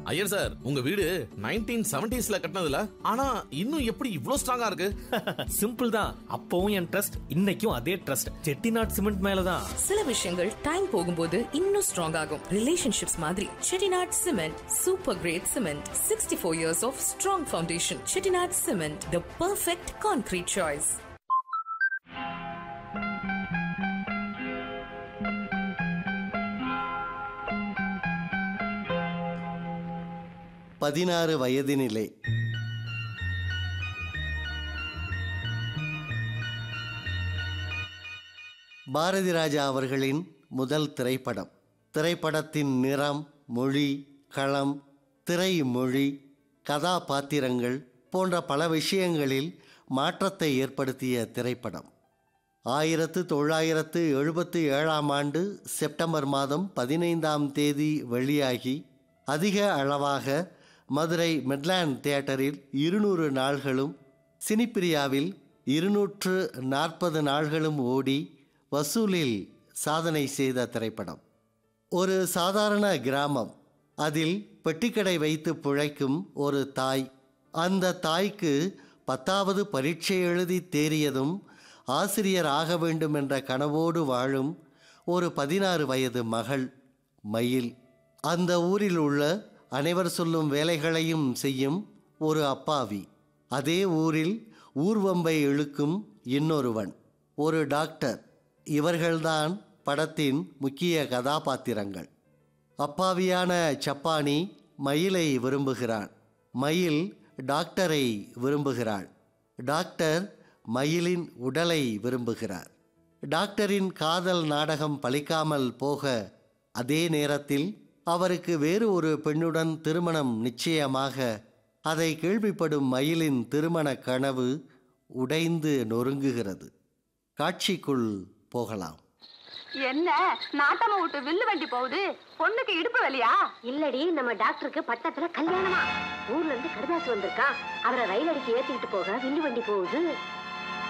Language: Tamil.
ஐயர் சார் உங்க வீடு நைன்டீன் செவன்டிஸ்ல கட்டினதுல ஆனா இன்னும் எப்படி இவ்ளோ ஸ்ட்ராங்கா இருக்கு சிம்பிள் தான் அப்பவும் என் ட்ரஸ்ட் இன்னைக்கும் அதே ட்ரஸ்ட் செட்டிநாட் சிமெண்ட் மேலதான் சில விஷயங்கள் டைம் போகும்போது இன்னும் ஸ்ட்ராங் ஆகும் ரிலேஷன்ஷிப்ஸ் மாதிரி Chettinad cement super great cement sixty four years of strong foundation Chettinad cement the perfect concrete choice பதினாறு வயதினிலே பாரதி ராஜா அவர்களின் முதல் திரைப்படம் திரைப்படத்தின் நிறம் மொழி களம் திரை மொழி கதாபாத்திரங்கள் போன்ற பல விஷயங்களில் மாற்றத்தை ஏற்படுத்திய திரைப்படம் ஆயிரத்து தொள்ளாயிரத்து எழுபத்தி ஏழாம் ஆண்டு செப்டம்பர் மாதம் பதினைந்தாம் தேதி வெளியாகி அதிக அளவாக மதுரை மெட்லாண்ட் தியேட்டரில் இருநூறு நாள்களும் சினிப்பிரியாவில் இருநூற்று நாற்பது நாள்களும் ஓடி வசூலில் சாதனை செய்த திரைப்படம் ஒரு சாதாரண கிராமம் அதில் பெட்டிக்கடை வைத்து பிழைக்கும் ஒரு தாய் அந்த தாய்க்கு பத்தாவது பரீட்சை எழுதி தேறியதும் ஆசிரியர் ஆக வேண்டும் என்ற கனவோடு வாழும் ஒரு பதினாறு வயது மகள் மயில் அந்த ஊரில் உள்ள அனைவர் சொல்லும் வேலைகளையும் செய்யும் ஒரு அப்பாவி அதே ஊரில் ஊர்வம்பை இழுக்கும் இன்னொருவன் ஒரு டாக்டர் இவர்கள்தான் படத்தின் முக்கிய கதாபாத்திரங்கள் அப்பாவியான சப்பானி மயிலை விரும்புகிறான் மயில் டாக்டரை விரும்புகிறாள் டாக்டர் மயிலின் உடலை விரும்புகிறார் டாக்டரின் காதல் நாடகம் பலிக்காமல் போக அதே நேரத்தில் அவருக்கு வேறு ஒரு பெண்ணுடன் திருமணம் நிச்சயமாக அதை கேள்விப்படும் மயிலின் திருமண கனவு உடைந்து நொறுங்குகிறது காட்சிக்குள் போகலாம் என்ன நாட்டம விட்டு வில்லு வண்டி போகுது பொண்ணுக்கு இடுப்பு வலியா இல்லடி நம்ம டாக்டருக்கு பட்டத்துல கல்யாணமா ஊர்ல இருந்து கடுதாசு வந்திருக்கான் அவரை ரயில் அடிக்கு ஏத்திக்கிட்டு போக வில்லு வண்டி போகுது